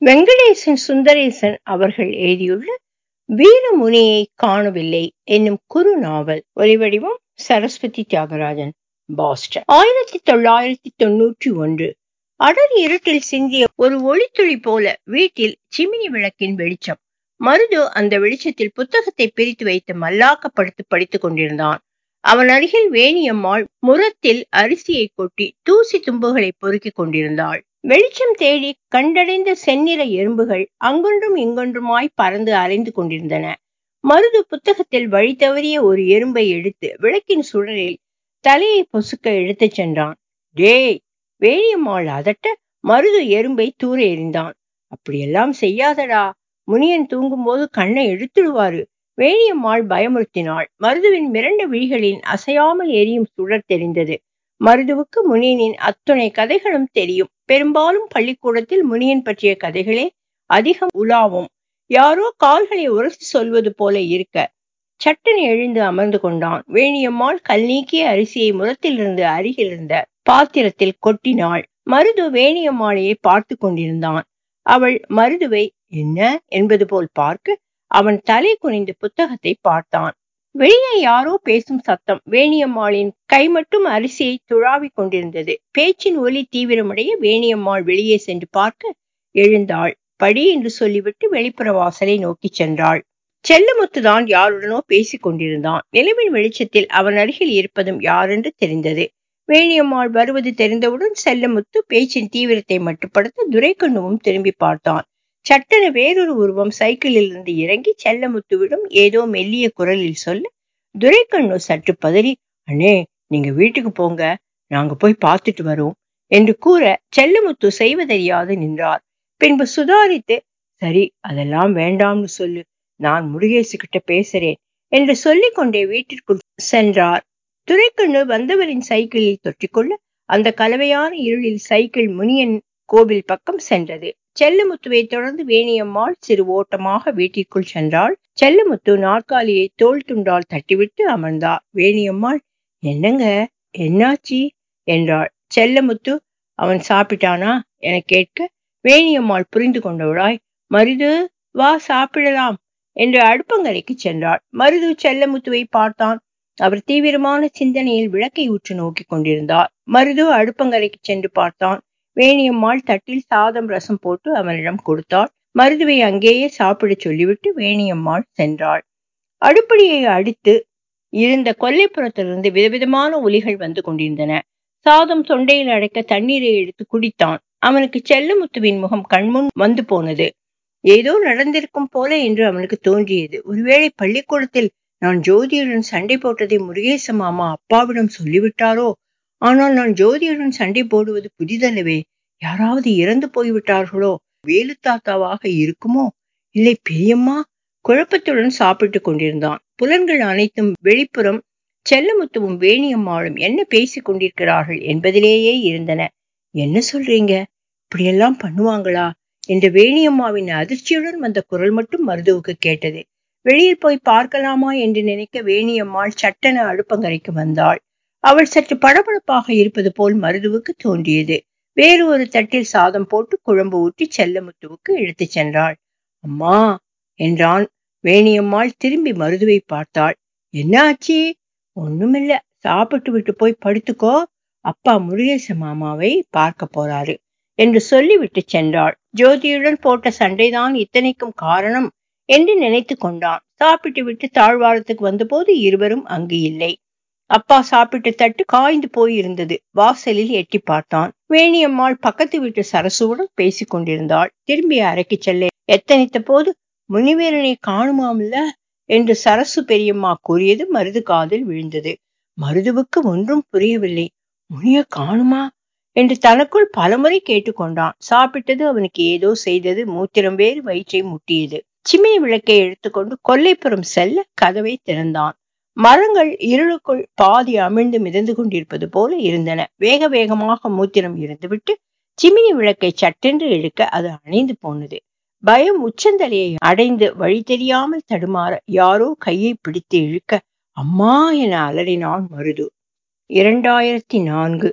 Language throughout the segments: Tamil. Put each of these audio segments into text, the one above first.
வெங்கடேசன் சுந்தரேசன் அவர்கள் எழுதியுள்ள வீரமுனியை காணவில்லை என்னும் குறு நாவல் ஒலிவடிவம் சரஸ்வதி தியாகராஜன் பாஸ்டன் ஆயிரத்தி தொள்ளாயிரத்தி தொன்னூற்றி ஒன்று அடர் இருட்டில் சிந்திய ஒரு ஒளித்துளி போல வீட்டில் சிமினி விளக்கின் வெளிச்சம் மருது அந்த வெளிச்சத்தில் புத்தகத்தை பிரித்து வைத்து மல்லாக்கப்படுத்து படித்துக் கொண்டிருந்தான் அவன் அருகில் வேணியம்மாள் முரத்தில் அரிசியை கொட்டி தூசி தும்புகளை பொறுக்கிக் கொண்டிருந்தாள் வெளிச்சம் தேடி கண்டடைந்த செந்நிற எறும்புகள் அங்கொன்றும் இங்கொன்றுமாய் பறந்து அலைந்து கொண்டிருந்தன மருது புத்தகத்தில் வழி தவறிய ஒரு எறும்பை எடுத்து விளக்கின் சுடரில் தலையை பொசுக்க எடுத்துச் சென்றான் டேய் வேணியம்மாள் அதட்ட மருது எறும்பை தூர எறிந்தான் அப்படியெல்லாம் செய்யாதடா முனியன் தூங்கும்போது கண்ணை எடுத்துடுவாரு வேணியம்மாள் பயமுறுத்தினாள் மருதுவின் மிரண்ட விழிகளின் அசையாமல் எரியும் சுடர் தெரிந்தது மருதுவுக்கு முனியனின் அத்துணை கதைகளும் தெரியும் பெரும்பாலும் பள்ளிக்கூடத்தில் முனியன் பற்றிய கதைகளே அதிகம் உலாவும் யாரோ கால்களை உரசி சொல்வது போல இருக்க சட்டனை எழுந்து அமர்ந்து கொண்டான் வேணியம்மாள் கல் நீக்கிய அரிசியை முரத்திலிருந்து அருகில் இருந்த பாத்திரத்தில் கொட்டினாள் மருது வேணியம்மாளையே பார்த்து கொண்டிருந்தான் அவள் மருதுவை என்ன என்பது போல் பார்க்க அவன் தலை குனிந்து புத்தகத்தை பார்த்தான் வெளியே யாரோ பேசும் சத்தம் வேணியம்மாளின் கை மட்டும் அரிசியை துழாவிக் கொண்டிருந்தது பேச்சின் ஒலி தீவிரமடைய வேணியம்மாள் வெளியே சென்று பார்க்க எழுந்தாள் படி என்று சொல்லிவிட்டு வெளிப்புற வாசலை நோக்கி சென்றாள் செல்லமுத்துதான் யாருடனோ பேசிக் கொண்டிருந்தான் நிலவின் வெளிச்சத்தில் அவன் அருகில் இருப்பதும் யாரென்று தெரிந்தது வேணியம்மாள் வருவது தெரிந்தவுடன் செல்லமுத்து பேச்சின் தீவிரத்தை மட்டுப்படுத்த துரைக்கண்ணுவும் திரும்பி பார்த்தான் சட்டென வேறொரு உருவம் சைக்கிளில் இருந்து இறங்கி செல்லமுத்துவிடம் ஏதோ மெல்லிய குரலில் சொல்ல துரைக்கண்ணு சற்று பதறி அண்ணே நீங்க வீட்டுக்கு போங்க நாங்க போய் பார்த்துட்டு வரோம் என்று கூற செல்லமுத்து செய்வதறியாது நின்றார் பின்பு சுதாரித்து சரி அதெல்லாம் வேண்டாம்னு சொல்லு நான் முருகேசு கிட்ட பேசுறேன் என்று சொல்லிக் கொண்டே வீட்டிற்குள் சென்றார் துரைக்கண்ணு வந்தவரின் சைக்கிளில் தொற்றிக்கொள்ள அந்த கலவையான இருளில் சைக்கிள் முனியன் கோவில் பக்கம் சென்றது செல்லமுத்துவை தொடர்ந்து வேணியம்மாள் சிறு ஓட்டமாக வீட்டிற்குள் சென்றாள் செல்லமுத்து நாற்காலியை தோல் துண்டால் தட்டிவிட்டு அமர்ந்தார் வேணியம்மாள் என்னங்க என்னாச்சி என்றாள் செல்லமுத்து அவன் சாப்பிட்டானா என கேட்க வேணியம்மாள் புரிந்து கொண்டவளாய் மருது வா சாப்பிடலாம் என்று அடுப்பங்கரைக்கு சென்றாள் மருது செல்லமுத்துவை பார்த்தான் அவர் தீவிரமான சிந்தனையில் விளக்கை உற்று நோக்கி கொண்டிருந்தார் மருது அடுப்பங்கரைக்கு சென்று பார்த்தான் வேணியம்மாள் தட்டில் சாதம் ரசம் போட்டு அவனிடம் கொடுத்தாள் மருதுவை அங்கேயே சாப்பிடச் சொல்லிவிட்டு வேணியம்மாள் சென்றாள் அடுப்படியை அடித்து இருந்த கொல்லைப்புறத்திலிருந்து விதவிதமான ஒலிகள் வந்து கொண்டிருந்தன சாதம் தொண்டையில் அடைக்க தண்ணீரை எடுத்து குடித்தான் அவனுக்கு செல்லமுத்துவின் முகம் கண்முன் வந்து போனது ஏதோ நடந்திருக்கும் போல என்று அவனுக்கு தோன்றியது ஒருவேளை பள்ளிக்கூடத்தில் நான் ஜோதியுடன் சண்டை போட்டதை முருகேச மாமா அப்பாவிடம் சொல்லிவிட்டாரோ ஆனால் நான் ஜோதியுடன் சண்டை போடுவது புதிதல்லவே யாராவது இறந்து போய்விட்டார்களோ வேலு தாத்தாவாக இருக்குமோ இல்லை பெரியம்மா குழப்பத்துடன் சாப்பிட்டு கொண்டிருந்தான் புலன்கள் அனைத்தும் வெளிப்புறம் செல்லமுத்துவும் வேணியம்மாளும் என்ன பேசிக் கொண்டிருக்கிறார்கள் என்பதிலேயே இருந்தன என்ன சொல்றீங்க இப்படியெல்லாம் பண்ணுவாங்களா என்ற வேணியம்மாவின் அதிர்ச்சியுடன் வந்த குரல் மட்டும் மருதுவுக்கு கேட்டது வெளியில் போய் பார்க்கலாமா என்று நினைக்க வேணியம்மாள் சட்டென அடுப்பங்கரைக்கு வந்தாள் அவள் சற்று படபடப்பாக இருப்பது போல் மருதுவுக்கு தோன்றியது வேறு ஒரு தட்டில் சாதம் போட்டு குழம்பு ஊற்றி செல்லமுத்துவுக்கு எடுத்துச் சென்றாள் அம்மா என்றான் வேணியம்மாள் திரும்பி மருதுவை பார்த்தாள் என்ன ஆச்சு ஒண்ணுமில்ல சாப்பிட்டு விட்டு போய் படுத்துக்கோ அப்பா முருகேச மாமாவை பார்க்க போறாரு என்று சொல்லிவிட்டு சென்றாள் ஜோதியுடன் போட்ட சண்டைதான் இத்தனைக்கும் காரணம் என்று நினைத்து கொண்டான் சாப்பிட்டு விட்டு தாழ்வாரத்துக்கு வந்தபோது இருவரும் அங்கு இல்லை அப்பா சாப்பிட்டு தட்டு காய்ந்து போயிருந்தது வாசலில் எட்டி பார்த்தான் வேணியம்மாள் பக்கத்து வீட்டு சரசுவுடன் பேசிக் கொண்டிருந்தாள் திரும்பி அறைக்கு செல்ல எத்தனைத்த போது முனிவேரனை காணுமாம்ல என்று சரசு பெரியம்மா கூறியது மருது காதில் விழுந்தது மருதுவுக்கு ஒன்றும் புரியவில்லை முனிய காணுமா என்று தனக்குள் பலமுறை கேட்டுக்கொண்டான் சாப்பிட்டது அவனுக்கு ஏதோ செய்தது மூத்திரம் வேறு வயிற்றை முட்டியது சிமினி விளக்கை எடுத்துக்கொண்டு கொல்லைப்புறம் செல்ல கதவை திறந்தான் மரங்கள் இருளுக்குள் பாதி அமிழ்ந்து மிதந்து கொண்டிருப்பது போல இருந்தன வேக வேகமாக மூத்திரம் இருந்துவிட்டு சிமினி விளக்கை சட்டென்று இழுக்க அது அணைந்து போனது பயம் உச்சந்தலையை அடைந்து வழி தெரியாமல் தடுமாற யாரோ கையை பிடித்து இழுக்க அம்மா என அலறினான் மருது இரண்டாயிரத்தி நான்கு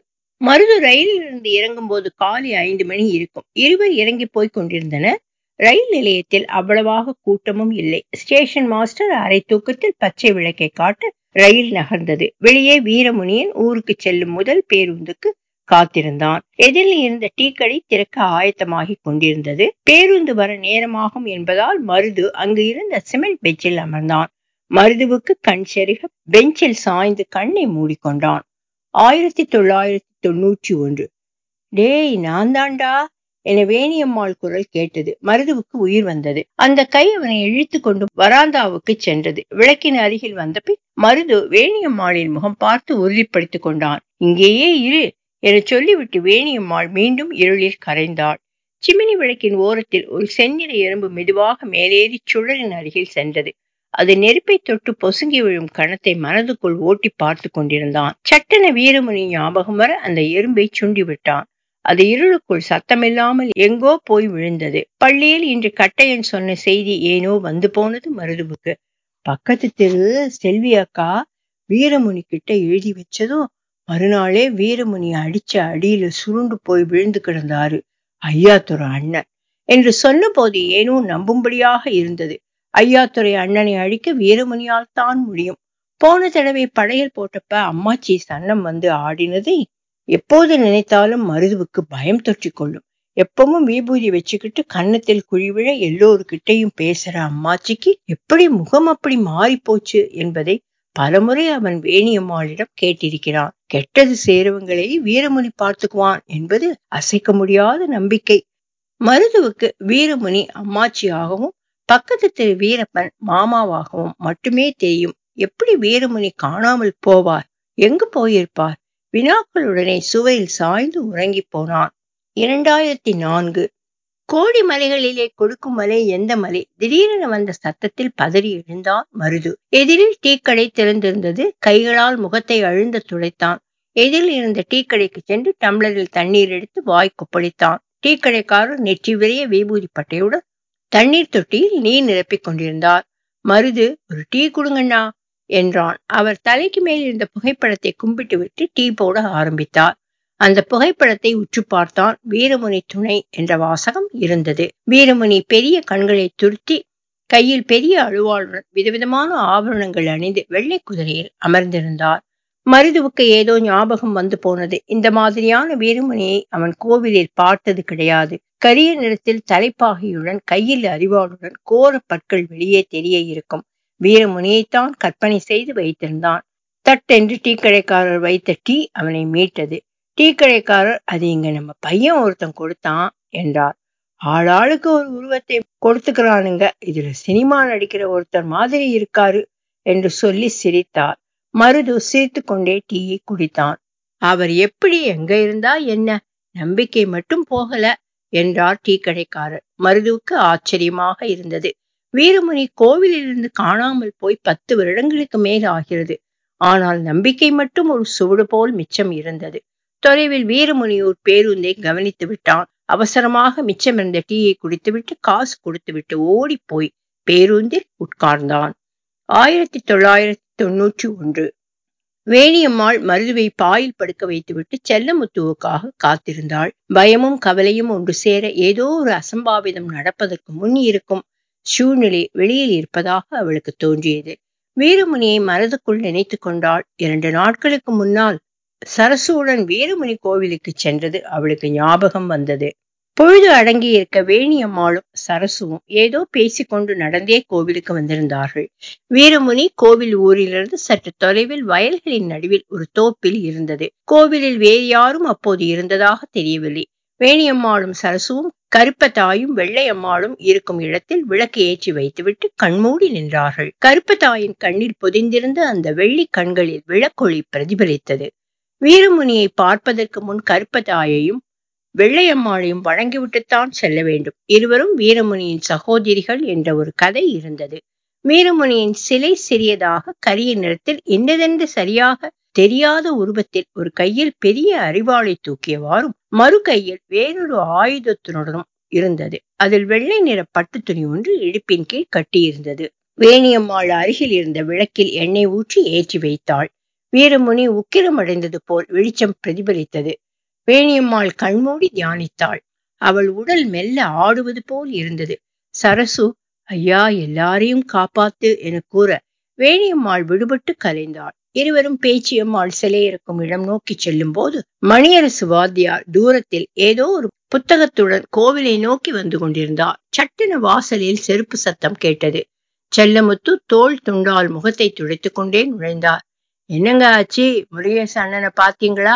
மருது ரயிலில் இருந்து இறங்கும் போது காலை ஐந்து மணி இருக்கும் இருவர் இறங்கி போய் கொண்டிருந்தனர் ரயில் நிலையத்தில் அவ்வளவாக கூட்டமும் இல்லை ஸ்டேஷன் மாஸ்டர் அரை தூக்கத்தில் பச்சை விளக்கை காட்ட ரயில் நகர்ந்தது வெளியே வீரமுனியன் ஊருக்கு செல்லும் முதல் பேருந்துக்கு காத்திருந்தான் எதிரில் இருந்த டீ கடை திறக்க ஆயத்தமாகி கொண்டிருந்தது பேருந்து வர நேரமாகும் என்பதால் மருது அங்கு இருந்த சிமெண்ட் பெஞ்சில் அமர்ந்தான் மருதுவுக்கு கண் செருக பெஞ்சில் சாய்ந்து கண்ணை மூடிக்கொண்டான் ஆயிரத்தி தொள்ளாயிரத்தி தொன்னூற்றி ஒன்று டேய் நான் தாண்டா என வேணியம்மாள் குரல் கேட்டது மருதுவுக்கு உயிர் வந்தது அந்த கை அவனை இழுத்து கொண்டு வராந்தாவுக்கு சென்றது விளக்கின் அருகில் வந்த பின் மருது வேணியம்மாளின் முகம் பார்த்து உறுதிப்படுத்திக் கொண்டான் இங்கேயே இரு என சொல்லிவிட்டு வேணியம்மாள் மீண்டும் இருளில் கரைந்தாள் சிமினி விளக்கின் ஓரத்தில் ஒரு செந்நிற எறும்பு மெதுவாக மேலேறி சுழலின் அருகில் சென்றது அது நெருப்பை தொட்டு பொசுங்கி விழும் கணத்தை மனதுக்குள் ஓட்டி பார்த்து கொண்டிருந்தான் சட்டென வீரமுனி ஞாபகம் வர அந்த எறும்பை சுண்டி விட்டான் அது இருளுக்குள் சத்தமில்லாமல் எங்கோ போய் விழுந்தது பள்ளியில் இன்று கட்டையன் சொன்ன செய்தி ஏனோ வந்து போனது மருதுவுக்கு பக்கத்து தெரு செல்வி அக்கா வீரமுனி கிட்ட எழுதி வச்சதும் மறுநாளே வீரமுனி அடிச்ச அடியில சுருண்டு போய் விழுந்து கிடந்தாரு ஐயாத்துறை அண்ணன் என்று சொன்ன போது ஏனோ நம்பும்படியாக இருந்தது ஐயாத்துறை அண்ணனை அழிக்க வீரமுனியால் தான் முடியும் போன தடவை படையல் போட்டப்ப அம்மாச்சி சன்னம் வந்து ஆடினதை எப்போது நினைத்தாலும் மருதுவுக்கு பயம் தொற்றிக் கொள்ளும் எப்பவும் விபூதி வச்சுக்கிட்டு கன்னத்தில் குழிவிழ எல்லோருக்கிட்டையும் பேசுற அம்மாச்சிக்கு எப்படி முகம் அப்படி மாறி போச்சு என்பதை பலமுறை அவன் வேணியம்மாளிடம் கேட்டிருக்கிறான் கெட்டது சேருவங்களை வீரமுனி பார்த்துக்குவான் என்பது அசைக்க முடியாத நம்பிக்கை மருதுவுக்கு வீரமுனி அம்மாச்சியாகவும் பக்கத்து திரு வீரப்பன் மாமாவாகவும் மட்டுமே தெரியும் எப்படி வீரமுனி காணாமல் போவார் எங்கு போயிருப்பார் வினாக்களுடனே சுவையில் சாய்ந்து உறங்கி போனான் இரண்டாயிரத்தி நான்கு கோடி மலைகளிலே கொடுக்கும் மலை எந்த மலை திடீரென வந்த சத்தத்தில் பதறி எழுந்தான் மருது எதிரில் டீக்கடை திறந்திருந்தது கைகளால் முகத்தை அழுந்த துடைத்தான் எதிரில் இருந்த டீக்கடைக்கு சென்று டம்ளரில் தண்ணீர் எடுத்து வாய் கொப்பளித்தான் டீக்கடைக்காரர் நெற்றி விரைய விபூதி பட்டையுடன் தண்ணீர் தொட்டியில் நீர் நிரப்பிக் கொண்டிருந்தார் மருது ஒரு டீ கொடுங்கண்ணா என்றான் அவர் தலைக்கு மேல் இருந்த புகைப்படத்தை கும்பிட்டு விட்டு டீ போட ஆரம்பித்தார் அந்த புகைப்படத்தை உற்று பார்த்தான் வீரமுனி துணை என்ற வாசகம் இருந்தது வீரமுனி பெரிய கண்களை துருத்தி கையில் பெரிய அழுவாளுடன் விதவிதமான ஆபரணங்கள் அணிந்து வெள்ளை குதிரையில் அமர்ந்திருந்தார் மருதுவுக்கு ஏதோ ஞாபகம் வந்து போனது இந்த மாதிரியான வீரமுனியை அவன் கோவிலில் பார்த்தது கிடையாது கரிய நிறத்தில் தலைப்பாகையுடன் கையில் அறிவாளுடன் கோர பற்கள் வெளியே தெரிய இருக்கும் வீரமுனியைத்தான் கற்பனை செய்து வைத்திருந்தான் தட்டென்று டீ கடைக்காரர் வைத்த டீ அவனை மீட்டது டீ கடைக்காரர் அது இங்க நம்ம பையன் ஒருத்தன் கொடுத்தான் என்றார் ஆளாளுக்கு ஒரு உருவத்தை கொடுத்துக்கிறானுங்க இதுல சினிமா நடிக்கிற ஒருத்தர் மாதிரி இருக்காரு என்று சொல்லி சிரித்தார் மருது சிரித்து கொண்டே டீயை குடித்தான் அவர் எப்படி எங்க இருந்தா என்ன நம்பிக்கை மட்டும் போகல என்றார் டீ கடைக்காரர் மருதுவுக்கு ஆச்சரியமாக இருந்தது வீரமுனி கோவிலிலிருந்து காணாமல் போய் பத்து வருடங்களுக்கு மேல் ஆகிறது ஆனால் நம்பிக்கை மட்டும் ஒரு சுவடு போல் மிச்சம் இருந்தது தொலைவில் வீரமுனியூர் பேருந்தை கவனித்து விட்டான் அவசரமாக மிச்சமிருந்த டீயை குடித்துவிட்டு காசு கொடுத்துவிட்டு ஓடி போய் பேருந்தில் உட்கார்ந்தான் ஆயிரத்தி தொள்ளாயிரத்தி தொன்னூற்றி ஒன்று வேணியம்மாள் மருதுவை பாயில் படுக்க வைத்துவிட்டு செல்லமுத்துவுக்காக காத்திருந்தாள் பயமும் கவலையும் ஒன்று சேர ஏதோ ஒரு அசம்பாவிதம் நடப்பதற்கு முன் இருக்கும் சூழ்நிலை வெளியில் இருப்பதாக அவளுக்கு தோன்றியது வீரமுனியை மனதுக்குள் நினைத்து கொண்டாள் இரண்டு நாட்களுக்கு முன்னால் சரசுடன் வீரமுனி கோவிலுக்கு சென்றது அவளுக்கு ஞாபகம் வந்தது பொழுது அடங்கி இருக்க வேணியம்மாளும் சரசுவும் ஏதோ பேசிக்கொண்டு நடந்தே கோவிலுக்கு வந்திருந்தார்கள் வீரமுனி கோவில் ஊரிலிருந்து சற்று தொலைவில் வயல்களின் நடுவில் ஒரு தோப்பில் இருந்தது கோவிலில் வேறு யாரும் அப்போது இருந்ததாக தெரியவில்லை வேணியம்மாளும் சரசுவும் கருப்பத்தாயும் வெள்ளையம்மாளும் இருக்கும் இடத்தில் விளக்கு ஏற்றி வைத்துவிட்டு கண்மூடி நின்றார்கள் கருப்பத்தாயின் கண்ணில் பொதிந்திருந்த அந்த வெள்ளி கண்களில் விளக்கொளி பிரதிபலித்தது வீரமுனியை பார்ப்பதற்கு முன் கருப்பதாயையும் வெள்ளையம்மாளையும் வழங்கிவிட்டுத்தான் செல்ல வேண்டும் இருவரும் வீரமுனியின் சகோதரிகள் என்ற ஒரு கதை இருந்தது வீரமுனியின் சிலை சிறியதாக கரிய நிறத்தில் என்னதென்று சரியாக தெரியாத உருவத்தில் ஒரு கையில் பெரிய அறிவாளை தூக்கியவாறும் மறு கையில் வேறொரு ஆயுதத்தினுடனும் இருந்தது அதில் வெள்ளை நிற பட்டு துணி ஒன்று இடுப்பின் கீழ் கட்டியிருந்தது வேணியம்மாள் அருகில் இருந்த விளக்கில் எண்ணெய் ஊற்றி ஏற்றி வைத்தாள் வீரமுனி உக்கிரமடைந்தது போல் வெளிச்சம் பிரதிபலித்தது வேணியம்மாள் கண்மூடி தியானித்தாள் அவள் உடல் மெல்ல ஆடுவது போல் இருந்தது சரசு ஐயா எல்லாரையும் காப்பாத்து என கூற வேணியம்மாள் விடுபட்டு கலைந்தாள் இருவரும் பேச்சியம்மாள் சிலை இருக்கும் இடம் நோக்கி செல்லும் போது மணியரசு வாத்தியார் தூரத்தில் ஏதோ ஒரு புத்தகத்துடன் கோவிலை நோக்கி வந்து கொண்டிருந்தார் சட்டென வாசலில் செருப்பு சத்தம் கேட்டது செல்லமுத்து தோல் துண்டால் முகத்தை துடைத்துக் கொண்டே நுழைந்தார் என்னங்க ஆச்சு முருகேச அண்ணனை பாத்தீங்களா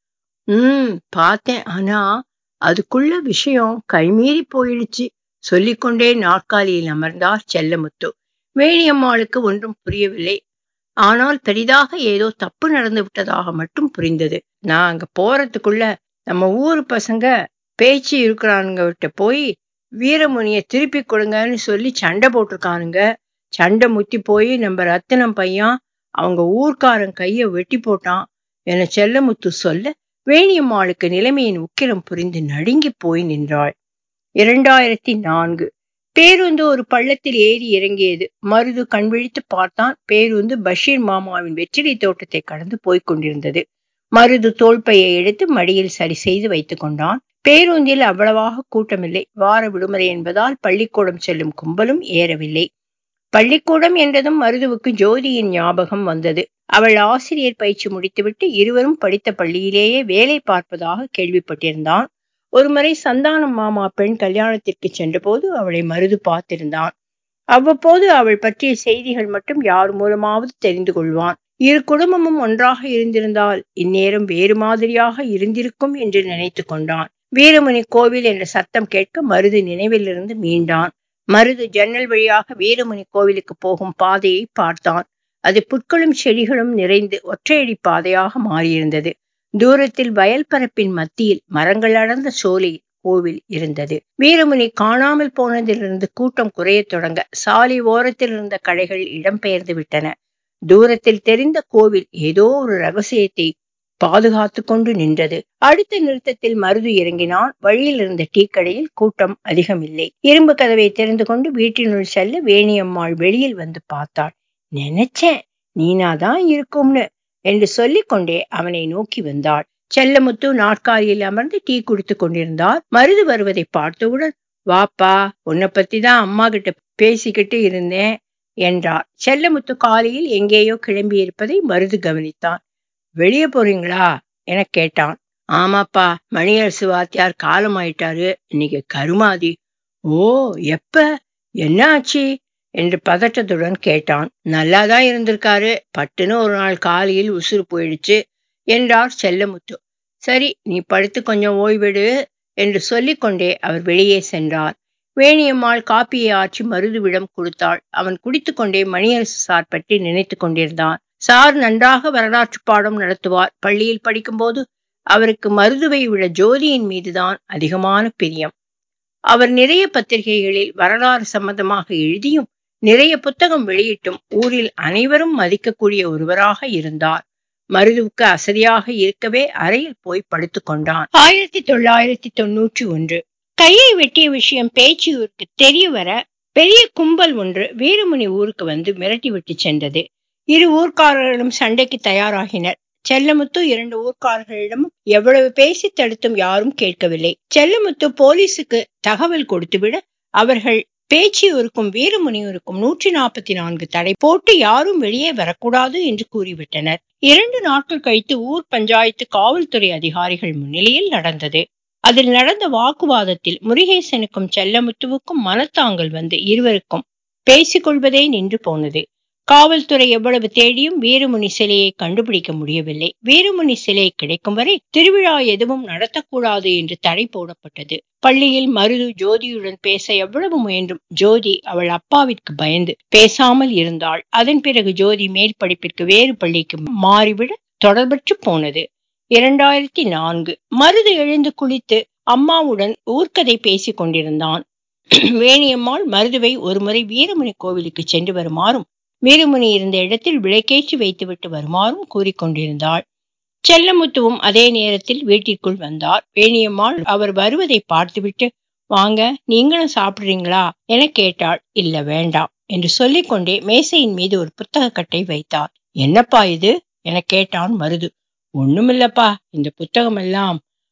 ம் பார்த்தேன் ஆனா அதுக்குள்ள விஷயம் கைமீறி போயிடுச்சு சொல்லிக்கொண்டே நாற்காலியில் அமர்ந்தார் செல்லமுத்து வேணியம்மாளுக்கு ஒன்றும் புரியவில்லை ஆனால் பெரிதாக ஏதோ தப்பு நடந்து விட்டதாக மட்டும் புரிந்தது நான் அங்க போறதுக்குள்ள நம்ம ஊர் பசங்க பேச்சு இருக்கிறானுங்க விட்ட போய் வீரமுனிய திருப்பி கொடுங்கன்னு சொல்லி சண்டை போட்டிருக்கானுங்க சண்டை முத்தி போய் நம்ம ரத்தினம் பையன் அவங்க ஊர்க்காரன் கைய வெட்டி போட்டான் என செல்லமுத்து சொல்ல வேணியம்மாளுக்கு நிலைமையின் உக்கிரம் புரிந்து நடுங்கி போய் நின்றாள் இரண்டாயிரத்தி நான்கு பேருந்து ஒரு பள்ளத்தில் ஏறி இறங்கியது மருது கண்விழித்து பார்த்தான் பேருந்து பஷீர் மாமாவின் வெற்றிலை தோட்டத்தை கடந்து போய்க் கொண்டிருந்தது மருது தோல்பையை எடுத்து மடியில் சரி செய்து வைத்துக் கொண்டான் பேருந்தில் அவ்வளவாக கூட்டமில்லை வார விடுமுறை என்பதால் பள்ளிக்கூடம் செல்லும் கும்பலும் ஏறவில்லை பள்ளிக்கூடம் என்றதும் மருதுவுக்கு ஜோதியின் ஞாபகம் வந்தது அவள் ஆசிரியர் பயிற்சி முடித்துவிட்டு இருவரும் படித்த பள்ளியிலேயே வேலை பார்ப்பதாக கேள்விப்பட்டிருந்தான் ஒருமுறை சந்தானம் மாமா பெண் கல்யாணத்திற்கு சென்றபோது அவளை மருது பார்த்திருந்தான் அவ்வப்போது அவள் பற்றிய செய்திகள் மட்டும் யார் மூலமாவது தெரிந்து கொள்வான் இரு குடும்பமும் ஒன்றாக இருந்திருந்தால் இந்நேரம் வேறு மாதிரியாக இருந்திருக்கும் என்று நினைத்து கொண்டான் வீரமுனி கோவில் என்ற சத்தம் கேட்க மருது நினைவிலிருந்து மீண்டான் மருது ஜன்னல் வழியாக வீரமுனி கோவிலுக்கு போகும் பாதையை பார்த்தான் அது புற்களும் செடிகளும் நிறைந்து ஒற்றையடி பாதையாக மாறியிருந்தது தூரத்தில் வயல் பரப்பின் மத்தியில் மரங்கள் அடர்ந்த சோலையில் கோவில் இருந்தது வீரமுனி காணாமல் போனதிலிருந்து கூட்டம் குறையத் தொடங்க சாலை ஓரத்தில் இருந்த கடைகள் இடம்பெயர்ந்து விட்டன தூரத்தில் தெரிந்த கோவில் ஏதோ ஒரு ரகசியத்தை பாதுகாத்து கொண்டு நின்றது அடுத்த நிறுத்தத்தில் மருது இறங்கினான் வழியில் இருந்த டீ கடையில் கூட்டம் அதிகமில்லை இரும்பு கதவை திறந்து கொண்டு வீட்டினுள் செல்ல வேணியம்மாள் வெளியில் வந்து பார்த்தாள் நினைச்சேன் நீனாதான் இருக்கும்னு என்று சொல்லிக் கொண்டே அவனை நோக்கி வந்தாள் செல்லமுத்து நாற்காலியில் அமர்ந்து டீ குடித்து கொண்டிருந்தார் மருது வருவதை பார்த்தவுடன் வாப்பா உன்னை பத்தி தான் அம்மா கிட்ட பேசிக்கிட்டு இருந்தேன் என்றார் செல்லமுத்து காலையில் எங்கேயோ கிளம்பி இருப்பதை மருது கவனித்தான் வெளியே போறீங்களா என கேட்டான் ஆமாப்பா மணியரசு வாத்தியார் காலம் ஆயிட்டாரு இன்னைக்கு கருமாதி ஓ எப்ப என்ன ஆச்சு என்று பதட்டத்துடன் கேட்டான் நல்லாதான் இருந்திருக்காரு பட்டுன்னு ஒரு நாள் காலையில் உசுறு போயிடுச்சு என்றார் செல்லமுத்து சரி நீ படுத்து கொஞ்சம் ஓய்வெடு என்று சொல்லிக்கொண்டே அவர் வெளியே சென்றார் வேணியம்மாள் காப்பியை ஆற்றி மருதுவிடம் கொடுத்தாள் அவன் குடித்துக்கொண்டே மணியரசு சார் பற்றி நினைத்து கொண்டிருந்தான் சார் நன்றாக வரலாற்று பாடம் நடத்துவார் பள்ளியில் படிக்கும்போது அவருக்கு மருதுவை விட ஜோதியின் மீதுதான் அதிகமான பிரியம் அவர் நிறைய பத்திரிகைகளில் வரலாறு சம்பந்தமாக எழுதியும் நிறைய புத்தகம் வெளியிட்டும் ஊரில் அனைவரும் மதிக்கக்கூடிய ஒருவராக இருந்தார் மருதுவுக்கு அசதியாக இருக்கவே அறையில் போய் படுத்துக் கொண்டான் ஆயிரத்தி தொள்ளாயிரத்தி தொன்னூற்றி ஒன்று கையை வெட்டிய விஷயம் பேச்சியூருக்கு தெரிய வர பெரிய கும்பல் ஒன்று வீரமுனி ஊருக்கு வந்து மிரட்டி விட்டு சென்றது இரு ஊர்க்காரர்களும் சண்டைக்கு தயாராகினர் செல்லமுத்து இரண்டு ஊர்க்காரர்களிடமும் எவ்வளவு பேசி தடுத்தும் யாரும் கேட்கவில்லை செல்லமுத்து போலீசுக்கு தகவல் கொடுத்துவிட அவர்கள் பேச்சியூருக்கும் வீரமுனியூருக்கும் நூற்றி நாற்பத்தி நான்கு தடை போட்டு யாரும் வெளியே வரக்கூடாது என்று கூறிவிட்டனர் இரண்டு நாட்கள் கழித்து ஊர் பஞ்சாயத்து காவல்துறை அதிகாரிகள் முன்னிலையில் நடந்தது அதில் நடந்த வாக்குவாதத்தில் முருகேசனுக்கும் செல்லமுத்துவுக்கும் மனத்தாங்கல் வந்து இருவருக்கும் பேசிக்கொள்வதே நின்று போனது காவல்துறை எவ்வளவு தேடியும் வீரமுனி சிலையை கண்டுபிடிக்க முடியவில்லை வீரமுனி சிலை கிடைக்கும் வரை திருவிழா எதுவும் நடத்தக்கூடாது என்று தடை போடப்பட்டது பள்ளியில் மருது ஜோதியுடன் பேச எவ்வளவு முயன்றும் ஜோதி அவள் அப்பாவிற்கு பயந்து பேசாமல் இருந்தாள் அதன் பிறகு ஜோதி மேல் படிப்பிற்கு வேறு பள்ளிக்கு மாறிவிட தொடர்பற்று போனது இரண்டாயிரத்தி நான்கு மருது எழுந்து குளித்து அம்மாவுடன் ஊர்க்கதை பேசிக் கொண்டிருந்தான் வேணியம்மாள் மருதுவை ஒருமுறை வீரமுனி கோவிலுக்கு சென்று வருமாறும் வீரமுனி இருந்த இடத்தில் விளக்கேற்றி வைத்துவிட்டு வருமாறும் கூறிக்கொண்டிருந்தாள் செல்லமுத்துவும் அதே நேரத்தில் வீட்டிற்குள் வந்தார் வேணியம்மாள் அவர் வருவதை பார்த்துவிட்டு வாங்க நீங்களும் சாப்பிடுறீங்களா என கேட்டாள் இல்ல வேண்டாம் என்று சொல்லிக்கொண்டே மேசையின் மீது ஒரு புத்தக கட்டை வைத்தார் என்னப்பா இது என கேட்டான் மருது ஒண்ணுமில்லப்பா இந்த புத்தகம் எல்லாம்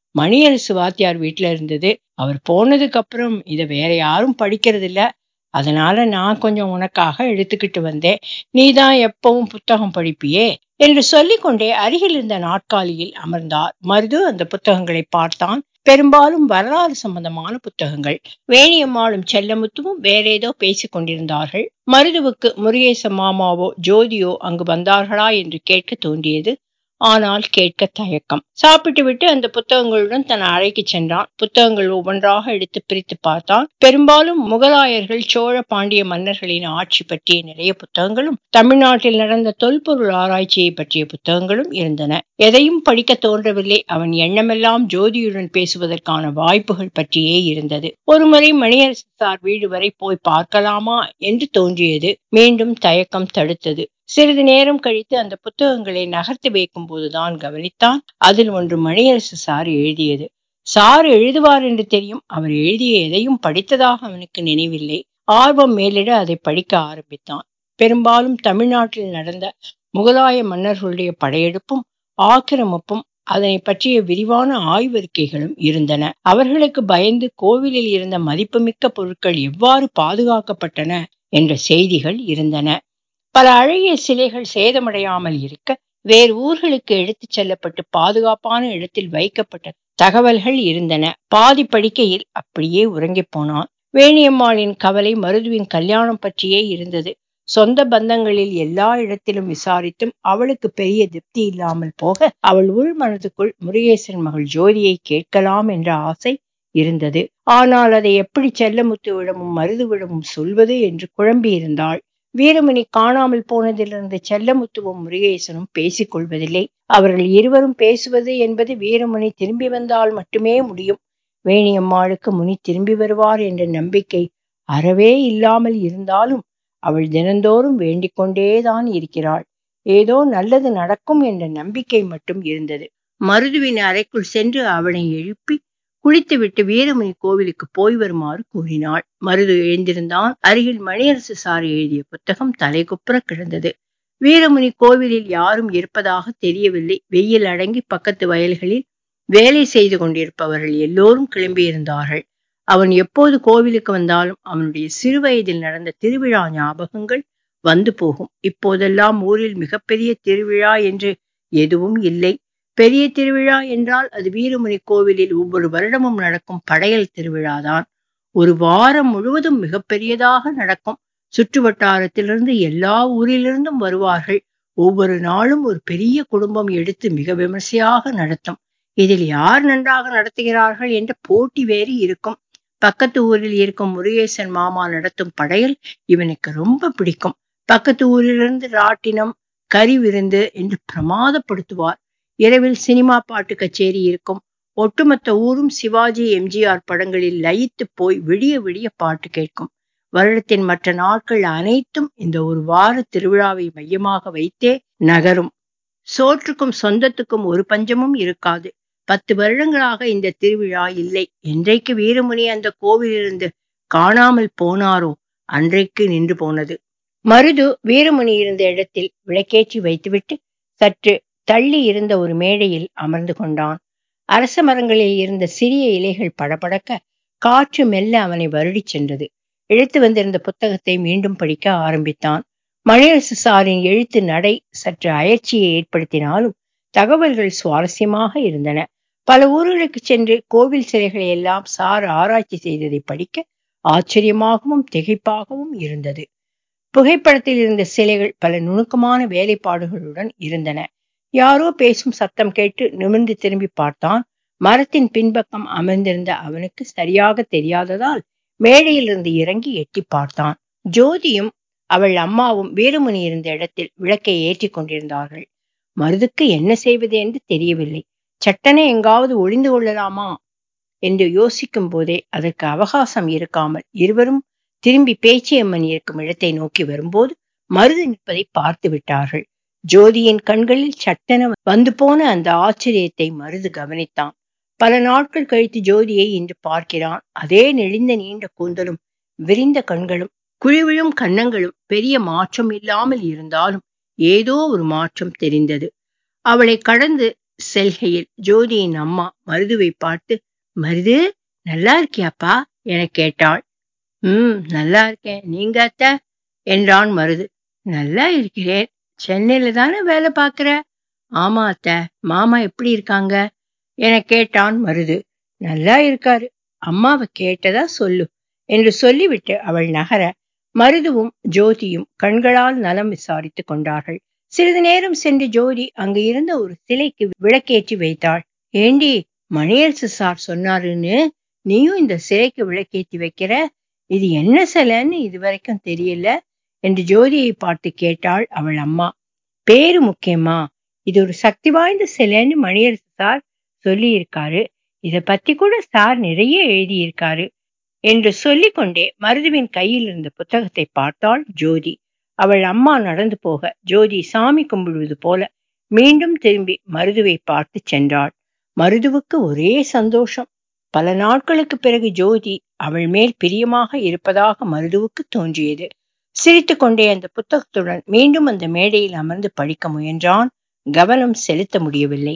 மணியரசு வாத்தியார் வீட்டுல இருந்தது அவர் போனதுக்கு அப்புறம் இத வேற யாரும் படிக்கிறது இல்ல அதனால நான் கொஞ்சம் உனக்காக எடுத்துக்கிட்டு வந்தேன் நீதான் எப்பவும் புத்தகம் படிப்பியே என்று சொல்லிக்கொண்டே அருகில் இருந்த நாற்காலியில் அமர்ந்தார் மருது அந்த புத்தகங்களை பார்த்தான் பெரும்பாலும் வரலாறு சம்பந்தமான புத்தகங்கள் வேணியம்மாளும் செல்லமுத்துவும் வேற ஏதோ பேசிக் கொண்டிருந்தார்கள் மருதுவுக்கு முருகேச மாமாவோ ஜோதியோ அங்கு வந்தார்களா என்று கேட்க தோன்றியது ஆனால் கேட்க தயக்கம் சாப்பிட்டு விட்டு அந்த புத்தகங்களுடன் தன் அறைக்கு சென்றான் புத்தகங்கள் ஒவ்வொன்றாக எடுத்து பிரித்து பார்த்தான் பெரும்பாலும் முகலாயர்கள் சோழ பாண்டிய மன்னர்களின் ஆட்சி பற்றிய நிறைய புத்தகங்களும் தமிழ்நாட்டில் நடந்த தொல்பொருள் ஆராய்ச்சியை பற்றிய புத்தகங்களும் இருந்தன எதையும் படிக்க தோன்றவில்லை அவன் எண்ணமெல்லாம் ஜோதியுடன் பேசுவதற்கான வாய்ப்புகள் பற்றியே இருந்தது ஒருமுறை மணியரசு சார் வீடு வரை போய் பார்க்கலாமா என்று தோன்றியது மீண்டும் தயக்கம் தடுத்தது சிறிது நேரம் கழித்து அந்த புத்தகங்களை நகர்த்தி வைக்கும் போதுதான் கவனித்தான் அதில் ஒன்று மணியரசு சார் எழுதியது சார் எழுதுவார் என்று தெரியும் அவர் எழுதிய எதையும் படித்ததாக அவனுக்கு நினைவில்லை ஆர்வம் மேலிட அதை படிக்க ஆரம்பித்தான் பெரும்பாலும் தமிழ்நாட்டில் நடந்த முகலாய மன்னர்களுடைய படையெடுப்பும் ஆக்கிரமிப்பும் அதனை பற்றிய விரிவான ஆய்வறிக்கைகளும் இருந்தன அவர்களுக்கு பயந்து கோவிலில் இருந்த மதிப்புமிக்க பொருட்கள் எவ்வாறு பாதுகாக்கப்பட்டன என்ற செய்திகள் இருந்தன பல அழகிய சிலைகள் சேதமடையாமல் இருக்க வேறு ஊர்களுக்கு எடுத்துச் செல்லப்பட்டு பாதுகாப்பான இடத்தில் வைக்கப்பட்ட தகவல்கள் இருந்தன பாதி படிக்கையில் அப்படியே உறங்கி போனான் வேணியம்மாளின் கவலை மருதுவின் கல்யாணம் பற்றியே இருந்தது சொந்த பந்தங்களில் எல்லா இடத்திலும் விசாரித்தும் அவளுக்கு பெரிய திருப்தி இல்லாமல் போக அவள் உள் மனதுக்குள் முருகேசன் மகள் ஜோதியை கேட்கலாம் என்ற ஆசை இருந்தது ஆனால் அதை எப்படி செல்லமுத்துவிடமும் மருதுவிடமும் சொல்வது என்று குழம்பியிருந்தாள் வீரமணி காணாமல் போனதிலிருந்து செல்லமுத்துவும் முருகேசனும் பேசிக் கொள்வதில்லை அவர்கள் இருவரும் பேசுவது என்பது வீரமணி திரும்பி வந்தால் மட்டுமே முடியும் வேணியம்மாளுக்கு முனி திரும்பி வருவார் என்ற நம்பிக்கை அறவே இல்லாமல் இருந்தாலும் அவள் தினந்தோறும் வேண்டிக் கொண்டேதான் இருக்கிறாள் ஏதோ நல்லது நடக்கும் என்ற நம்பிக்கை மட்டும் இருந்தது மருதுவின் அறைக்குள் சென்று அவனை எழுப்பி குளித்துவிட்டு வீரமணி கோவிலுக்கு போய் வருமாறு கூறினாள் மருது எழுந்திருந்தான் அருகில் மணியரசு சார் எழுதிய புத்தகம் தலைகுப்புற கிடந்தது வீரமணி கோவிலில் யாரும் இருப்பதாக தெரியவில்லை வெயில் அடங்கி பக்கத்து வயல்களில் வேலை செய்து கொண்டிருப்பவர்கள் எல்லோரும் கிளம்பியிருந்தார்கள் அவன் எப்போது கோவிலுக்கு வந்தாலும் அவனுடைய சிறுவயதில் நடந்த திருவிழா ஞாபகங்கள் வந்து போகும் இப்போதெல்லாம் ஊரில் மிகப்பெரிய திருவிழா என்று எதுவும் இல்லை பெரிய திருவிழா என்றால் அது வீரமணி கோவிலில் ஒவ்வொரு வருடமும் நடக்கும் படையல் திருவிழாதான் ஒரு வாரம் முழுவதும் மிகப்பெரியதாக நடக்கும் சுற்று வட்டாரத்திலிருந்து எல்லா ஊரிலிருந்தும் வருவார்கள் ஒவ்வொரு நாளும் ஒரு பெரிய குடும்பம் எடுத்து மிக விமர்சையாக நடத்தும் இதில் யார் நன்றாக நடத்துகிறார்கள் என்ற போட்டி வேறு இருக்கும் பக்கத்து ஊரில் இருக்கும் முருகேசன் மாமா நடத்தும் படையல் இவனுக்கு ரொம்ப பிடிக்கும் பக்கத்து ஊரிலிருந்து ராட்டினம் கறி விருந்து என்று பிரமாதப்படுத்துவார் இரவில் சினிமா பாட்டு கச்சேரி இருக்கும் ஒட்டுமொத்த ஊரும் சிவாஜி எம்ஜிஆர் படங்களில் லயித்து போய் விடிய விடிய பாட்டு கேட்கும் வருடத்தின் மற்ற நாட்கள் அனைத்தும் இந்த ஒரு வார திருவிழாவை மையமாக வைத்தே நகரும் சோற்றுக்கும் சொந்தத்துக்கும் ஒரு பஞ்சமும் இருக்காது பத்து வருடங்களாக இந்த திருவிழா இல்லை என்றைக்கு வீரமுனி அந்த கோவிலிருந்து காணாமல் போனாரோ அன்றைக்கு நின்று போனது மருது வீரமுனி இருந்த இடத்தில் விளக்கேற்றி வைத்துவிட்டு சற்று தள்ளி இருந்த ஒரு மேடையில் அமர்ந்து கொண்டான் அரச மரங்களில் இருந்த சிறிய இலைகள் படபடக்க காற்று மெல்ல அவனை வருடிச் சென்றது இழுத்து வந்திருந்த புத்தகத்தை மீண்டும் படிக்க ஆரம்பித்தான் மணியரசு சாரின் எழுத்து நடை சற்று அயற்சியை ஏற்படுத்தினாலும் தகவல்கள் சுவாரஸ்யமாக இருந்தன பல ஊர்களுக்கு சென்று கோவில் சிலைகளை எல்லாம் சார் ஆராய்ச்சி செய்ததை படிக்க ஆச்சரியமாகவும் திகைப்பாகவும் இருந்தது புகைப்படத்தில் இருந்த சிலைகள் பல நுணுக்கமான வேலைப்பாடுகளுடன் இருந்தன யாரோ பேசும் சத்தம் கேட்டு நிமிர்ந்து திரும்பி பார்த்தான் மரத்தின் பின்பக்கம் அமர்ந்திருந்த அவனுக்கு சரியாக தெரியாததால் மேடையிலிருந்து இறங்கி எட்டி பார்த்தான் ஜோதியும் அவள் அம்மாவும் வீரமுனி இருந்த இடத்தில் விளக்கை ஏற்றி கொண்டிருந்தார்கள் மருதுக்கு என்ன செய்வது என்று தெரியவில்லை சட்டனை எங்காவது ஒளிந்து கொள்ளலாமா என்று யோசிக்கும் போதே அதற்கு அவகாசம் இருக்காமல் இருவரும் திரும்பி பேச்சியம்மன் இருக்கும் இடத்தை நோக்கி வரும்போது மருது நிற்பதை பார்த்து விட்டார்கள் ஜோதியின் கண்களில் சட்டென வந்து போன அந்த ஆச்சரியத்தை மருது கவனித்தான் பல நாட்கள் கழித்து ஜோதியை இன்று பார்க்கிறான் அதே நெளிந்த நீண்ட கூந்தலும் விரிந்த கண்களும் குழிவிழும் கன்னங்களும் பெரிய மாற்றம் இல்லாமல் இருந்தாலும் ஏதோ ஒரு மாற்றம் தெரிந்தது அவளை கடந்து செல்கையில் ஜோதியின் அம்மா மருதுவை பார்த்து மருது நல்லா இருக்கியாப்பா என கேட்டாள் ம் நல்லா இருக்கேன் நீங்க அத்த என்றான் மருது நல்லா இருக்கிறேன் சென்னையில தானே வேலை பார்க்கிற ஆமா அத்த மாமா எப்படி இருக்காங்க என கேட்டான் மருது நல்லா இருக்காரு அம்மாவை கேட்டதா சொல்லு என்று சொல்லிவிட்டு அவள் நகர மருதுவும் ஜோதியும் கண்களால் நலம் விசாரித்துக் கொண்டார்கள் சிறிது நேரம் சென்று ஜோதி அங்கு இருந்த ஒரு சிலைக்கு விளக்கேற்றி வைத்தாள் ஏண்டி மணியரசு சார் சொன்னாருன்னு நீயும் இந்த சிலைக்கு விளக்கேற்றி வைக்கிற இது என்ன சிலைன்னு இதுவரைக்கும் தெரியல என்று ஜோதியை பார்த்து கேட்டாள் அவள் அம்மா பேரு முக்கியமா இது ஒரு சக்தி வாய்ந்த சிலைன்னு மணியரசு சார் சொல்லி இருக்காரு இத பத்தி கூட சார் நிறைய எழுதியிருக்காரு என்று சொல்லிக்கொண்டே மருதுவின் கையில் இருந்த புத்தகத்தை பார்த்தாள் ஜோதி அவள் அம்மா நடந்து போக ஜோதி சாமி கும்பிடுவது போல மீண்டும் திரும்பி மருதுவை பார்த்து சென்றாள் மருதுவுக்கு ஒரே சந்தோஷம் பல நாட்களுக்கு பிறகு ஜோதி அவள் மேல் பிரியமாக இருப்பதாக மருதுவுக்கு தோன்றியது சிரித்துக்கொண்டே அந்த புத்தகத்துடன் மீண்டும் அந்த மேடையில் அமர்ந்து படிக்க முயன்றான் கவனம் செலுத்த முடியவில்லை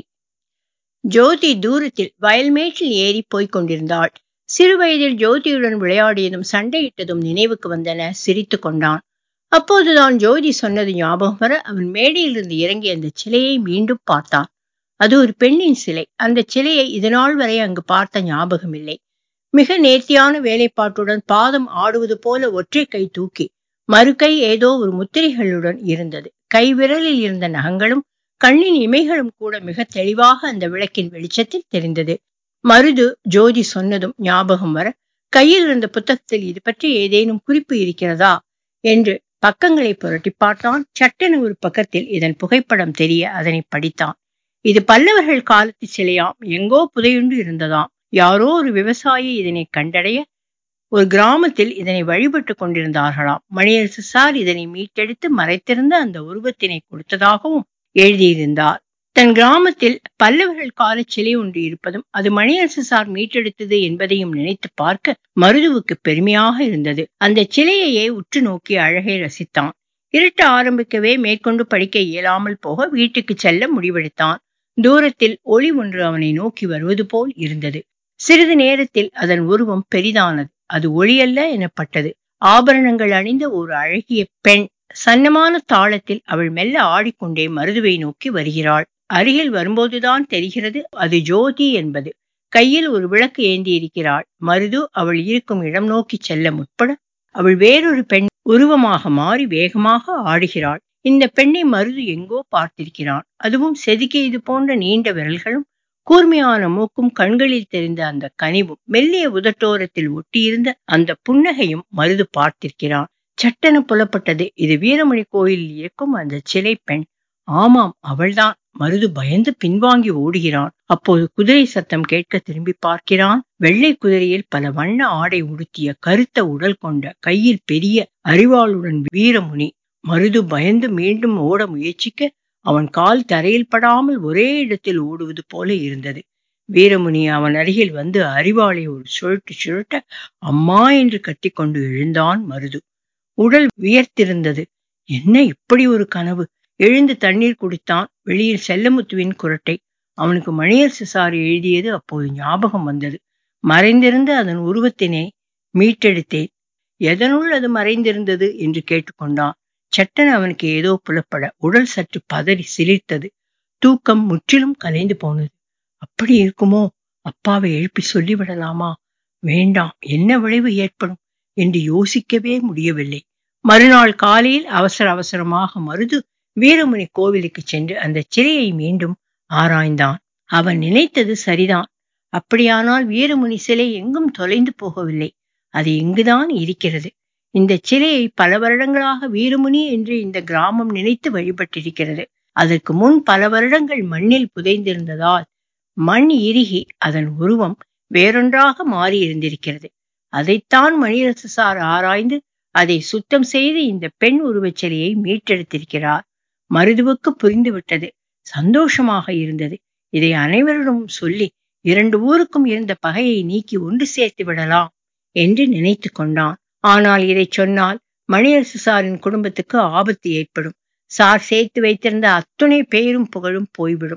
ஜோதி தூரத்தில் வயல்மேட்டில் ஏறி போய்க் கொண்டிருந்தாள் சிறு வயதில் ஜோதியுடன் விளையாடியதும் சண்டையிட்டதும் நினைவுக்கு வந்தன சிரித்து கொண்டான் அப்போதுதான் ஜோதி சொன்னது ஞாபகம் வர அவன் மேடையிலிருந்து இறங்கி அந்த சிலையை மீண்டும் பார்த்தான் அது ஒரு பெண்ணின் சிலை அந்த சிலையை இதனால் வரை அங்கு பார்த்த ஞாபகம் இல்லை மிக நேர்த்தியான வேலைப்பாட்டுடன் பாதம் ஆடுவது போல ஒற்றை கை தூக்கி மறுகை ஏதோ ஒரு முத்திரைகளுடன் இருந்தது கை விரலில் இருந்த நகங்களும் கண்ணின் இமைகளும் கூட மிக தெளிவாக அந்த விளக்கின் வெளிச்சத்தில் தெரிந்தது மருது ஜோதி சொன்னதும் ஞாபகம் வர கையில் இருந்த புத்தகத்தில் இது பற்றி ஏதேனும் குறிப்பு இருக்கிறதா என்று பக்கங்களை புரட்டி பார்த்தான் சட்டென ஒரு பக்கத்தில் இதன் புகைப்படம் தெரிய அதனை படித்தான் இது பல்லவர்கள் காலத்து சிலையாம் எங்கோ புதையுண்டு இருந்ததாம் யாரோ ஒரு விவசாயி இதனை கண்டடைய ஒரு கிராமத்தில் இதனை வழிபட்டு கொண்டிருந்தார்களாம் மணியரசு சார் இதனை மீட்டெடுத்து மறைத்திருந்த அந்த உருவத்தினை கொடுத்ததாகவும் எழுதியிருந்தார் தன் கிராமத்தில் பல்லவர்கள் கால சிலை ஒன்று இருப்பதும் அது மணியரசு சார் மீட்டெடுத்தது என்பதையும் நினைத்து பார்க்க மருதுவுக்கு பெருமையாக இருந்தது அந்த சிலையையே உற்று நோக்கி அழகை ரசித்தான் இருட்ட ஆரம்பிக்கவே மேற்கொண்டு படிக்க இயலாமல் போக வீட்டுக்கு செல்ல முடிவெடுத்தான் தூரத்தில் ஒளி ஒன்று அவனை நோக்கி வருவது போல் இருந்தது சிறிது நேரத்தில் அதன் உருவம் பெரிதானது அது ஒளியல்ல எனப்பட்டது ஆபரணங்கள் அணிந்த ஒரு அழகிய பெண் சன்னமான தாளத்தில் அவள் மெல்ல ஆடிக்கொண்டே மருதுவை நோக்கி வருகிறாள் அருகில் வரும்போதுதான் தெரிகிறது அது ஜோதி என்பது கையில் ஒரு விளக்கு ஏந்தி இருக்கிறாள் மருது அவள் இருக்கும் இடம் நோக்கி செல்ல முற்பட அவள் வேறொரு பெண் உருவமாக மாறி வேகமாக ஆடுகிறாள் இந்த பெண்ணை மருது எங்கோ பார்த்திருக்கிறான் அதுவும் செதுக்கிய இது போன்ற நீண்ட விரல்களும் கூர்மையான மூக்கும் கண்களில் தெரிந்த அந்த கனிவும் மெல்லிய உதட்டோரத்தில் ஒட்டியிருந்த அந்த புன்னகையும் மருது பார்த்திருக்கிறான் சட்டென புலப்பட்டது இது வீரமணி கோயிலில் இருக்கும் அந்த சிலை பெண் ஆமாம் அவள்தான் மருது பயந்து பின்வாங்கி ஓடுகிறான் அப்போது குதிரை சத்தம் கேட்க திரும்பி பார்க்கிறான் வெள்ளை குதிரையில் பல வண்ண ஆடை உடுத்திய கருத்த உடல் கொண்ட கையில் பெரிய அறிவாளுடன் வீரமுனி மருது பயந்து மீண்டும் ஓட முயற்சிக்க அவன் கால் தரையில் படாமல் ஒரே இடத்தில் ஓடுவது போல இருந்தது வீரமுனி அவன் அருகில் வந்து அறிவாளை ஒரு சுழட்டு சுழட்ட அம்மா என்று கத்திக்கொண்டு எழுந்தான் மருது உடல் வியர்த்திருந்தது என்ன இப்படி ஒரு கனவு எழுந்து தண்ணீர் குடித்தான் வெளியில் செல்லமுத்துவின் குரட்டை அவனுக்கு மணியரசு சார் எழுதியது அப்போது ஞாபகம் வந்தது மறைந்திருந்த அதன் உருவத்தினை மீட்டெடுத்தேன் எதனுள் அது மறைந்திருந்தது என்று கேட்டுக்கொண்டான் சட்டன அவனுக்கு ஏதோ புலப்பட உடல் சற்று பதறி சிலிர்த்தது தூக்கம் முற்றிலும் கலைந்து போனது அப்படி இருக்குமோ அப்பாவை எழுப்பி சொல்லிவிடலாமா வேண்டாம் என்ன விளைவு ஏற்படும் என்று யோசிக்கவே முடியவில்லை மறுநாள் காலையில் அவசர அவசரமாக மருது வீரமுனி கோவிலுக்கு சென்று அந்த சிலையை மீண்டும் ஆராய்ந்தான் அவன் நினைத்தது சரிதான் அப்படியானால் வீரமுனி சிலை எங்கும் தொலைந்து போகவில்லை அது இங்குதான் இருக்கிறது இந்த சிலையை பல வருடங்களாக வீரமுனி என்று இந்த கிராமம் நினைத்து வழிபட்டிருக்கிறது அதற்கு முன் பல வருடங்கள் மண்ணில் புதைந்திருந்ததால் மண் இறுகி அதன் உருவம் வேறொன்றாக மாறி இருந்திருக்கிறது அதைத்தான் மணிரசு சார் ஆராய்ந்து அதை சுத்தம் செய்து இந்த பெண் உருவச் சிலையை மீட்டெடுத்திருக்கிறார் மருதுவுக்கு புரிந்துவிட்டது சந்தோஷமாக இருந்தது இதை அனைவரிடமும் சொல்லி இரண்டு ஊருக்கும் இருந்த பகையை நீக்கி ஒன்று சேர்த்து விடலாம் என்று நினைத்து கொண்டான் ஆனால் இதை சொன்னால் மணியரசு சாரின் குடும்பத்துக்கு ஆபத்து ஏற்படும் சார் சேர்த்து வைத்திருந்த அத்துணை பேரும் புகழும் போய்விடும்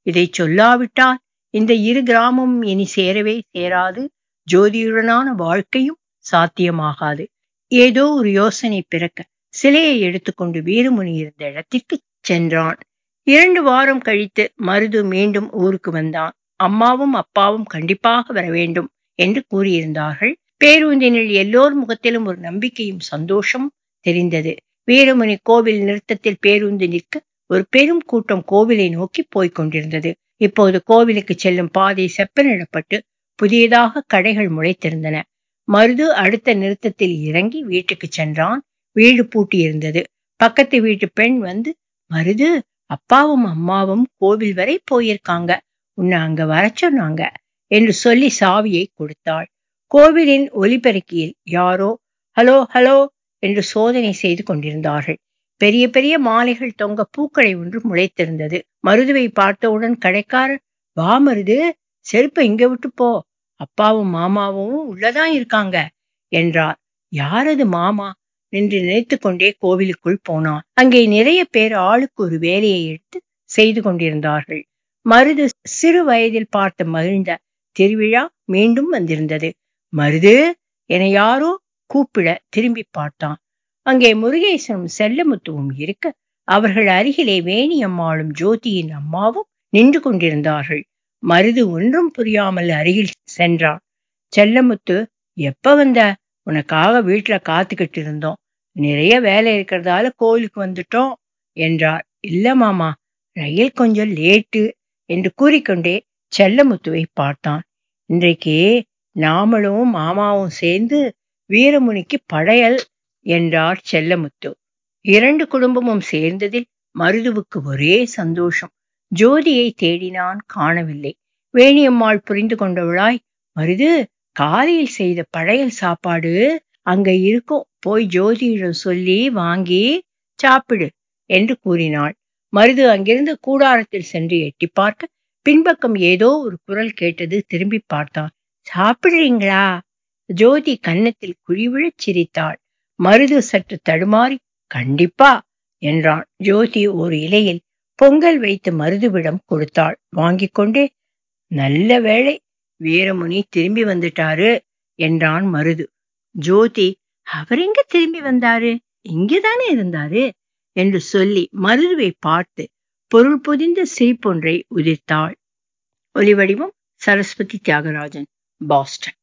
இதை சொல்லாவிட்டால் இந்த இரு கிராமமும் இனி சேரவே சேராது ஜோதியுடனான வாழ்க்கையும் சாத்தியமாகாது ஏதோ ஒரு யோசனை பிறக்க சிலையை எடுத்துக்கொண்டு வீரமுனி இருந்த இடத்திற்கு சென்றான் இரண்டு வாரம் கழித்து மருது மீண்டும் ஊருக்கு வந்தான் அம்மாவும் அப்பாவும் கண்டிப்பாக வர வேண்டும் என்று கூறியிருந்தார்கள் பேருந்தினில் எல்லோர் முகத்திலும் ஒரு நம்பிக்கையும் சந்தோஷமும் தெரிந்தது வீரமுனி கோவில் நிறுத்தத்தில் பேருந்து நிற்க ஒரு பெரும் கூட்டம் கோவிலை நோக்கி போய்க் கொண்டிருந்தது இப்போது கோவிலுக்கு செல்லும் பாதை செப்பனிடப்பட்டு புதியதாக கடைகள் முளைத்திருந்தன மருது அடுத்த நிறுத்தத்தில் இறங்கி வீட்டுக்கு சென்றான் வீடு பூட்டி இருந்தது பக்கத்து வீட்டு பெண் வந்து மருது அப்பாவும் அம்மாவும் கோவில் வரை போயிருக்காங்க உன்னை அங்க வர சொன்னாங்க என்று சொல்லி சாவியை கொடுத்தாள் கோவிலின் ஒலிபெருக்கியில் யாரோ ஹலோ ஹலோ என்று சோதனை செய்து கொண்டிருந்தார்கள் பெரிய பெரிய மாலைகள் தொங்க பூக்களை ஒன்று முளைத்திருந்தது மருதுவை பார்த்தவுடன் கடைக்காரர் வா மருது செருப்பை இங்க விட்டு போ அப்பாவும் மாமாவும் உள்ளதான் இருக்காங்க என்றார் யாரது மாமா என்று நினைத்து கொண்டே கோவிலுக்குள் போனான் அங்கே நிறைய பேர் ஆளுக்கு ஒரு வேலையை எடுத்து செய்து கொண்டிருந்தார்கள் மருது சிறு வயதில் பார்த்து மகிழ்ந்த திருவிழா மீண்டும் வந்திருந்தது மருது என யாரோ கூப்பிட திரும்பி பார்த்தான் அங்கே முருகேசனும் செல்லமுத்துவும் இருக்க அவர்கள் அருகிலே வேணியம்மாளும் ஜோதியின் அம்மாவும் நின்று கொண்டிருந்தார்கள் மருது ஒன்றும் புரியாமல் அருகில் சென்றான் செல்லமுத்து எப்ப வந்த உனக்காக வீட்டுல காத்துக்கிட்டு இருந்தோம் நிறைய வேலை இருக்கிறதால கோயிலுக்கு வந்துட்டோம் என்றார் இல்ல மாமா ரயில் கொஞ்சம் லேட்டு என்று கூறிக்கொண்டே செல்லமுத்துவை பார்த்தான் இன்றைக்கு நாமளும் மாமாவும் சேர்ந்து வீரமுனிக்கு படையல் என்றார் செல்லமுத்து இரண்டு குடும்பமும் சேர்ந்ததில் மருதுவுக்கு ஒரே சந்தோஷம் ஜோதியை தேடினான் காணவில்லை வேணியம்மாள் புரிந்து கொண்டவளாய் மருது காலையில் செய்த படையல் சாப்பாடு அங்க இருக்கும் போய் ஜோதியிடம் சொல்லி வாங்கி சாப்பிடு என்று கூறினாள் மருது அங்கிருந்த கூடாரத்தில் சென்று எட்டி பார்க்க பின்பக்கம் ஏதோ ஒரு குரல் கேட்டது திரும்பி பார்த்தான் சாப்பிடுறீங்களா ஜோதி கன்னத்தில் குழிவிழச் சிரித்தாள் மருது சற்று தடுமாறி கண்டிப்பா என்றான் ஜோதி ஒரு இலையில் பொங்கல் வைத்து மருதுவிடம் கொடுத்தாள் வாங்கிக் கொண்டே நல்ல வேளை வீரமுனி திரும்பி வந்துட்டாரு என்றான் மருது ஜோதி அவர் எங்க திரும்பி வந்தாரு இங்கதானே இருந்தாரு என்று சொல்லி மருதுவை பார்த்து பொருள் பொதிந்த சிரிப்பொன்றை உதிர்த்தாள் ஒலிவடிவம் சரஸ்வதி தியாகராஜன் பாஸ்டன்